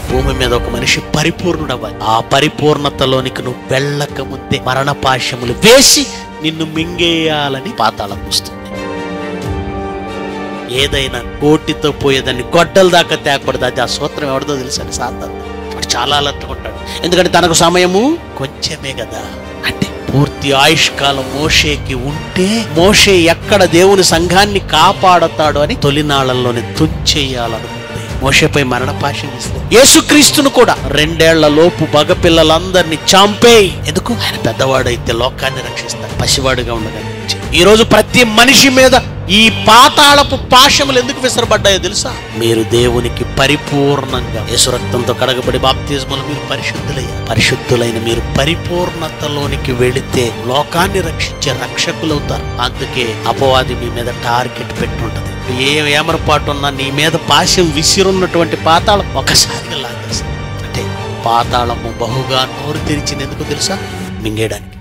భూమి మీద ఒక మనిషి పరిపూర్ణుడవ్వాలి ఆ పరిపూర్ణతలోనికి నువ్వు వెళ్ళక ముందే మరణ పాశములు వేసి నిన్ను మింగేయాలని పాతాళం వస్తుంది ఏదైనా కోటితో పోయేదాన్ని గొడ్డల దాకా తేకూడదు అది ఆ సూత్రం ఎవరిదో తెలుసని సాతాను వాడు చాలా అలర్ట్గా ఉంటాడు ఎందుకంటే తనకు సమయము కొంచెమే కదా అంటే పూర్తి ఆయుష్కాలం మోషేకి ఉంటే మోషే ఎక్కడ దేవుని సంఘాన్ని కాపాడతాడు అని తొలినాళ్లలోనే తుంచేయాలనుకుంది మోషేపై మరణ పాశం ఇస్తుంది యేసుక్రీస్తును కూడా రెండేళ్ల లోపు మగపిల్లలందరినీ చంపేయి ఎందుకు ఆయన పెద్దవాడైతే లోకాన్ని రక్షిస్తాడు పసివాడుగా ఉండగా ఈ రోజు ప్రతి మనిషి మీద ఈ పాతాళపు పాశములు ఎందుకు విసరబడ్డాయో తెలుసా మీరు దేవునికి పరిపూర్ణంగా యేసు రక్తంతో కడగబడి బాప్తిజములు మీరు పరిశుద్ధులయ్యారు పరిశుద్ధులైన మీరు పరిపూర్ణతలోనికి వెళితే లోకాన్ని రక్షించే రక్షకులవుతారు అందుకే అపవాది మీ మీద టార్గెట్ పెట్టుంటది ఏ ఏమరపాటు ఉన్నా నీ మీద పాశం విసిరున్నటువంటి పాతాళం ఒకసారిగా లాగేస్తుంది అంటే పాతాళము బహుగా నోరు తెరిచినందుకు తెలుసా మింగేయడానికి